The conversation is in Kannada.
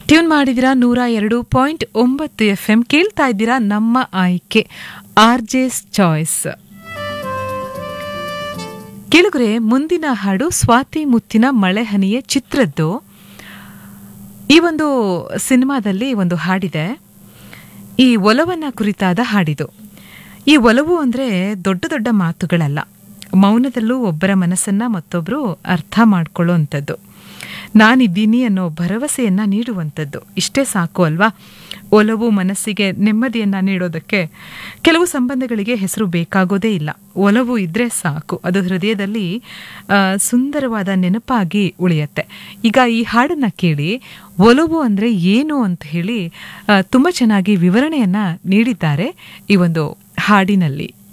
ಟ್ಯೂನ್ ಮಾಡಿದಿರಾ ನೂರ ಎರಡು ಪಾಯಿಂಟ್ ಒಂಬತ್ತು ಎಫ್ ಎಂ ಕೇಳ್ತಾ ಇದ್ದೀರಾ ನಮ್ಮ ಆಯ್ಕೆ ಆರ್ ಜೆಸ್ ಚಾಯ್ಸ್ ಕೇಳುಗರೆ ಮುಂದಿನ ಹಾಡು ಸ್ವಾತಿ ಮುತ್ತಿನ ಮಳೆಹನಿಯ ಚಿತ್ರದ್ದು ಈ ಒಂದು ಸಿನಿಮಾದಲ್ಲಿ ಒಂದು ಹಾಡಿದೆ ಈ ಒಲವನ್ನ ಕುರಿತಾದ ಹಾಡಿದು ಈ ಒಲವು ಅಂದ್ರೆ ದೊಡ್ಡ ದೊಡ್ಡ ಮಾತುಗಳಲ್ಲ ಮೌನದಲ್ಲೂ ಒಬ್ಬರ ಮನಸ್ಸನ್ನ ಮತ್ತೊಬ್ಬರು ಅರ್ಥ ಮಾಡ್ಕೊಳ್ಳುವಂಥದ್ದು ನಾನಿದ್ದೀನಿ ಅನ್ನೋ ಭರವಸೆಯನ್ನ ನೀಡುವಂಥದ್ದು ಇಷ್ಟೇ ಸಾಕು ಅಲ್ವಾ ಒಲವು ಮನಸ್ಸಿಗೆ ನೆಮ್ಮದಿಯನ್ನ ನೀಡೋದಕ್ಕೆ ಕೆಲವು ಸಂಬಂಧಗಳಿಗೆ ಹೆಸರು ಬೇಕಾಗೋದೇ ಇಲ್ಲ ಒಲವು ಇದ್ರೆ ಸಾಕು ಅದು ಹೃದಯದಲ್ಲಿ ಆ, ಸುಂದರವಾದ ನೆನಪಾಗಿ ಉಳಿಯತ್ತೆ ಈಗ ಈ ಹಾಡನ್ನ ಕೇಳಿ ಒಲವು ಅಂದ್ರೆ ಏನು ಅಂತ ಹೇಳಿ ಆ, ತುಂಬಾ ಚೆನ್ನಾಗಿ ವಿವರಣೆಯನ್ನ ನೀಡಿದ್ದಾರೆ ಈ ಒಂದು ಹಾಡಿನಲ್ಲಿ